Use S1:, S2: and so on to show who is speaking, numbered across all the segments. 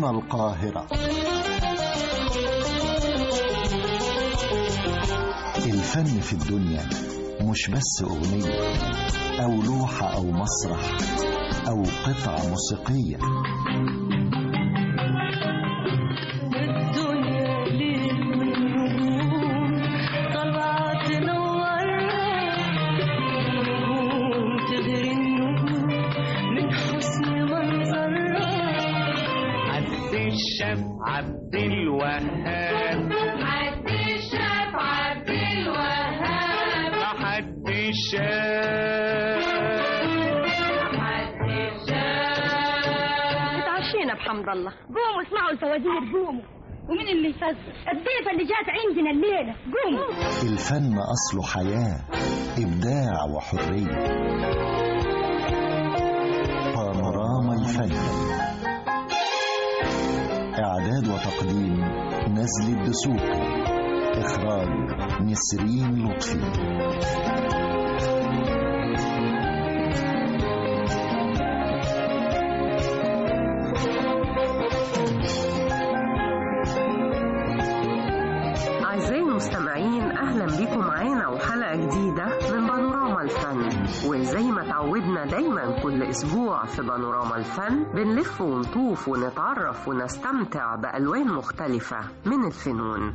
S1: هنا القاهرة الفن في الدنيا مش بس أغنية أو لوحة أو مسرح أو قطعة موسيقية
S2: الدنيا ليل ونجوم طلعت تنورنا نجوم تغري النجوم من حسن منظرها
S3: عبد الشاف عبد الوهاب
S2: عبد الشاف عبد الوهاب
S3: حد الشاف
S2: عبد الشاف
S4: اتعشينا بحمد الله قوموا اسمعوا الفوازير قوموا ومين اللي يفزر الضيفة اللي جات عندنا الليلة قوموا
S1: الفن أصله حياة إبداع وحرية بانوراما الفن إعداد وتقديم نزل الدسوقي إخراج نسرين لطفي
S5: أعزائي المستمعين أهلا بكم معانا وحلقة جديدة من بانوراما الفن وزي ما تعودنا دايما كل أسبوع في بانوراما الفن بنلف ونطوف ونتعرف ونستمتع بألوان مختلفة من الفنون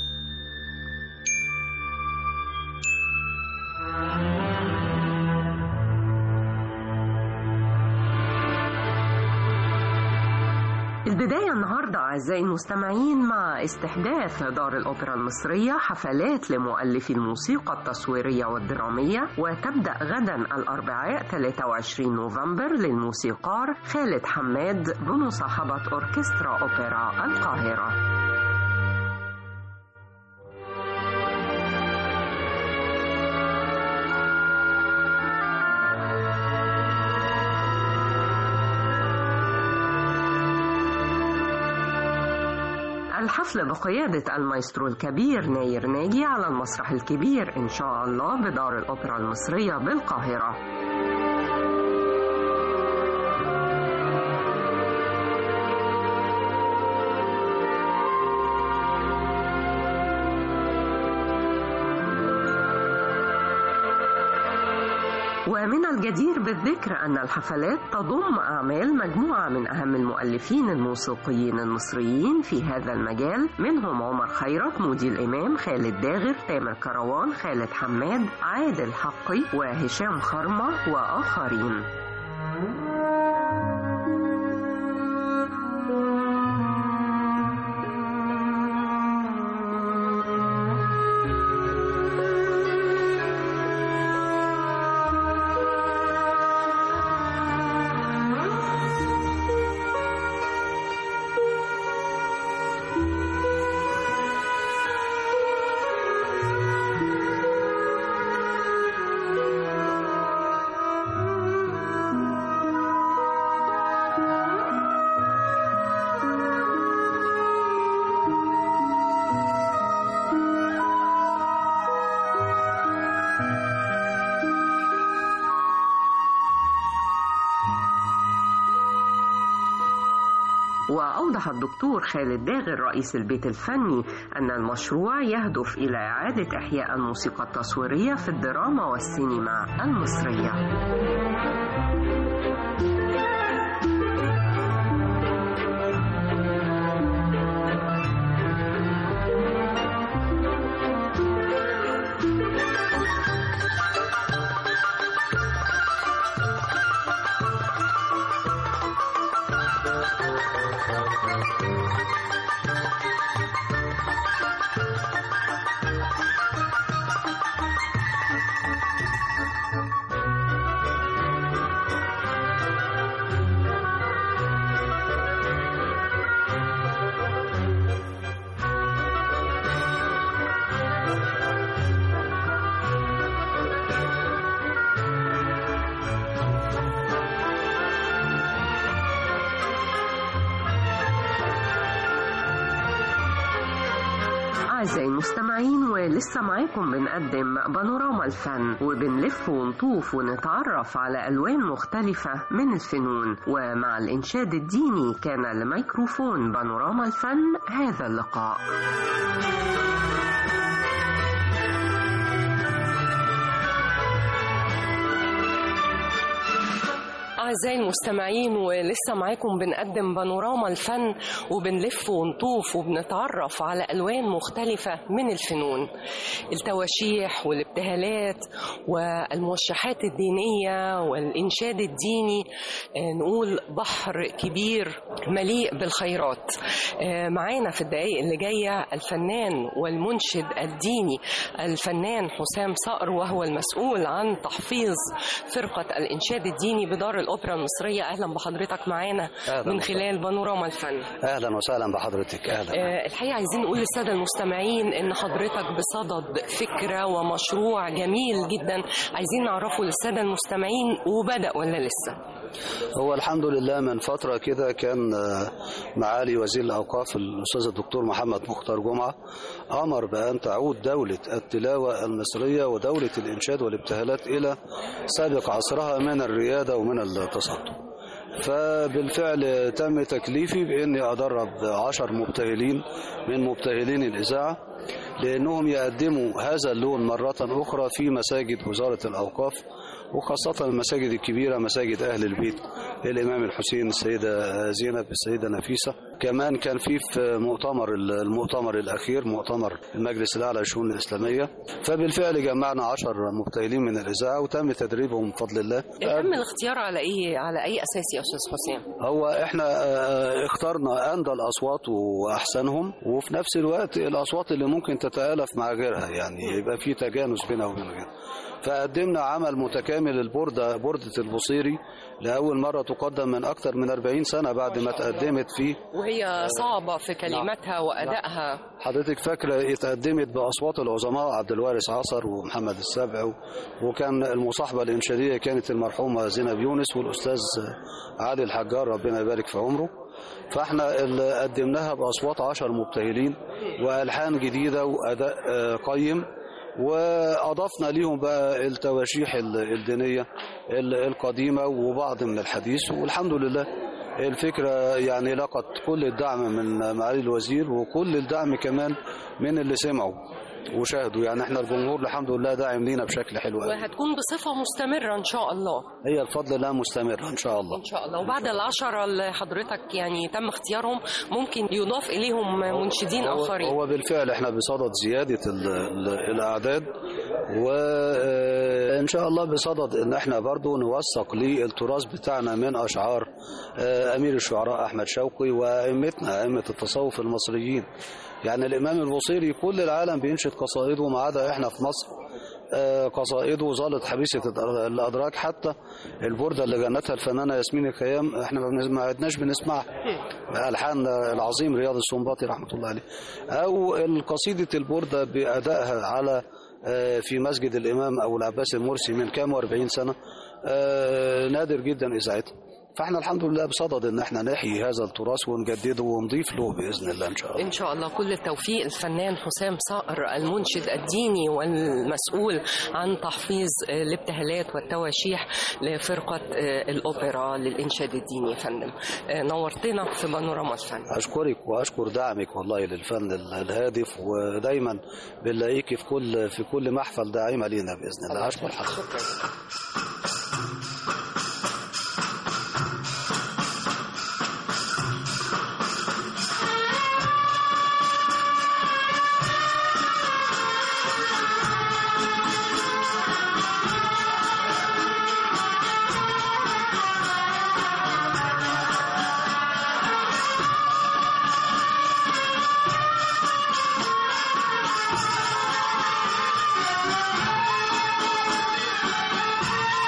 S5: البداية النهاردة أعزائي المستمعين مع استحداث دار الأوبرا المصرية حفلات لمؤلفي الموسيقى التصويرية والدرامية وتبدأ غدا الأربعاء 23 نوفمبر للموسيقار خالد حماد بمصاحبة أوركسترا أوبرا القاهرة الحفل بقيادة المايسترو الكبير ناير ناجي على المسرح الكبير إن شاء الله بدار الأوبرا المصرية بالقاهرة ومن الجدير بالذكر أن الحفلات تضم أعمال مجموعة من أهم المؤلفين الموسيقيين المصريين في هذا المجال منهم عمر خيرت مودي الإمام خالد داغر تامر كروان خالد حماد عادل حقي وهشام خرمة وآخرين وأوضح الدكتور خالد داغر رئيس البيت الفني أن المشروع يهدف إلى إعادة إحياء الموسيقى التصويرية في الدراما والسينما المصرية أعزائي المستمعين ولسه معاكم بنقدم بانوراما الفن وبنلف ونطوف ونتعرف على ألوان مختلفة من الفنون ومع الإنشاد الديني كان لميكروفون بانوراما الفن هذا اللقاء أعزائي المستمعين ولسه معاكم بنقدم بانوراما الفن وبنلف ونطوف وبنتعرف على ألوان مختلفة من الفنون التواشيح والابتهالات والموشحات الدينية والإنشاد الديني آه، نقول بحر كبير مليء بالخيرات آه، معانا في الدقائق اللي جاية الفنان والمنشد الديني الفنان حسام صقر وهو المسؤول عن تحفيظ فرقة الإنشاد الديني بدار الأوبرا المصرية أهلا بحضرتك معانا
S6: أهلاً
S5: من
S6: وسهلاً.
S5: خلال بانوراما الفن
S6: اهلا وسهلا بحضرتك اهلا
S5: آه، الحقيقة عايزين نقول للسادة المستمعين إن حضرتك بصدد فكرة ومشروع جميل جدا عايزين نعرفه للسادة المستمعين وبدأ ولا لسه
S6: هو الحمد لله من فتره كده كان آه، معالي وزير الاوقاف الاستاذ الدكتور محمد مختار جمعه امر بان تعود دوله التلاوه المصريه ودوله الانشاد والابتهالات الى سابق عصرها من الرياده ومن التصدر فبالفعل تم تكليفي باني ادرب عشر مبتهلين من مبتهلين الاذاعه لانهم يقدموا هذا اللون مره اخرى في مساجد وزاره الاوقاف وخاصة المساجد الكبيرة مساجد أهل البيت الإمام الحسين السيدة زينب السيدة نفيسة كمان كان في في مؤتمر المؤتمر الأخير مؤتمر المجلس الأعلى للشؤون الإسلامية فبالفعل جمعنا عشر مبتهلين من الإذاعة وتم تدريبهم بفضل الله
S5: تم الاختيار على إيه على أي أساس يا أستاذ حسام
S6: هو احنا آه، اخترنا أندى الأصوات وأحسنهم وفي نفس الوقت الأصوات اللي ممكن تتآلف مع غيرها يعني يبقى في تجانس بينها وبين غيرها فقدمنا عمل متكامل البوردة بوردة البصيري لأول مرة تقدم من أكثر من 40 سنة بعد ما تقدمت في
S5: وهي صعبة في كلماتها وأدائها
S6: حضرتك فاكرة اتقدمت بأصوات العظماء عبد الوارث عصر ومحمد السبع و- وكان المصاحبة الإنشادية كانت المرحومة زينب يونس والأستاذ علي الحجار ربنا يبارك في عمره فاحنا اللي قدمناها بأصوات عشر مبتهلين وألحان جديدة وأداء آه، قيم وأضفنا ليهم بقى التواشيح ال- الدينية ال- القديمة وبعض من الحديث والحمد لله الفكرة يعني لقت كل الدعم من معالي الوزير وكل الدعم كمان من اللي سمعوا وشاهدوا يعني احنا الجمهور الحمد لله داعم لينا بشكل حلو قوي
S5: وهتكون بصفة مستمرة إن شاء الله
S6: هي الفضل لها مستمرة ان شاء الله
S5: إن شاء الله وبعد العشرة اللي حضرتك يعني تم اختيارهم ممكن يضاف إليهم منشدين
S6: هو,
S5: آخرين
S6: هو بالفعل احنا بصدد زيادة ال ال الأعداد وإن شاء الله بصدد إن احنا برضو نوثق للتراث بتاعنا من أشعار آه، أمير الشعراء أحمد شوقي وأئمتنا أئمة التصوف المصريين يعني الإمام البوصيري كل العالم بينشد قصائده ما عدا احنا في مصر آه، قصائده ظلت حبيسة الأدر- الأدراك حتى البردة اللي غنتها الفنانة ياسمين الخيام احنا ما بنس- ما عدناش بنسمعها ألحان العظيم رياض السنباطي رحمة الله عليه أو القصيدة البردة بأدائها على آه، في مسجد الإمام أبو العباس المرسي من كام واربعين سنة آه، نادر جدا إذاعتها فاحنا الحمد لله بصدد ان احنا نحيي هذا التراث ونجدده ونضيف له باذن الله ان شاء الله
S5: إن شاء الله كل التوفيق الفنان حسام صقر المنشد الديني والمسؤول عن تحفيظ آه، الابتهالات والتواشيح لفرقة آه، الأوبرا للإنشاد الديني يا فندم آه، نورتنا في بانوراما الفن
S6: اشكرك واشكر دعمك والله للفن ال- الهادف ودايما بنلاقيك في كل في كل محفل داعمه لينا باذن الله اشكر حضرتك
S2: Thank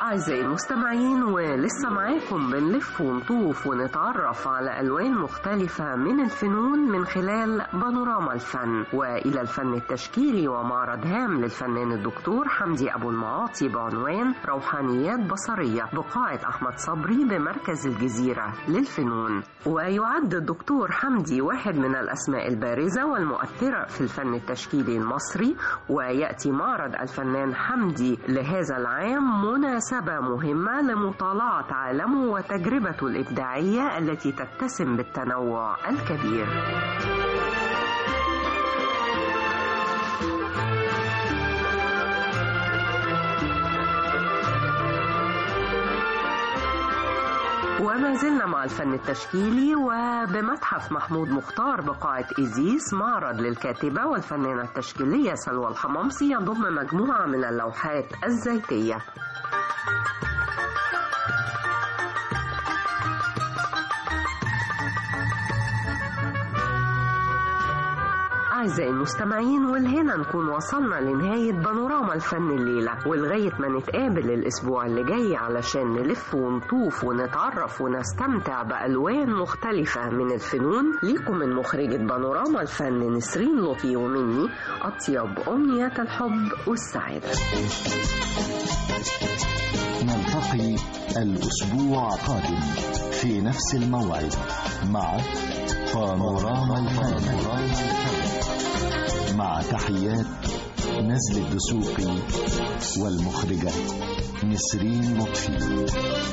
S5: أعزائي المستمعين ولسه معاكم بنلف ونطوف ونتعرف على ألوان مختلفة من الفنون من خلال بانوراما الفن وإلى الفن التشكيلي ومعرض هام للفنان الدكتور حمدي أبو المعاطي بعنوان روحانيات بصرية بقاعة أحمد صبري بمركز الجزيرة للفنون ويعد الدكتور حمدي واحد من الأسماء البارزة والمؤثرة في الفن التشكيلي المصري ويأتي معرض الفنان حمدي لهذا العام مناسبة مهمة لمطالعة عالمه وتجربته الإبداعية التي تتسم بالتنوع الكبير وما زلنا مع الفن التشكيلي وبمتحف محمود مختار بقاعة إيزيس معرض للكاتبة والفنانة التشكيلية سلوى الحمامسي يضم مجموعة من اللوحات الزيتية أعزائي المستمعين ولهنا نكون وصلنا لنهاية بانوراما الفن الليلة ولغاية ما نتقابل الأسبوع اللي جاي علشان نلف ونطوف ونتعرف ونستمتع بألوان مختلفة من الفنون ليكم من مخرجة بانوراما الفن نسرين لطفي ومني أطيب أمنيات الحب والسعادة
S1: نلتقي الأسبوع القادم في نفس الموعد مع بانوراما الفن مع تحيات نزل الدسوقي والمخرجة نسرين لطفي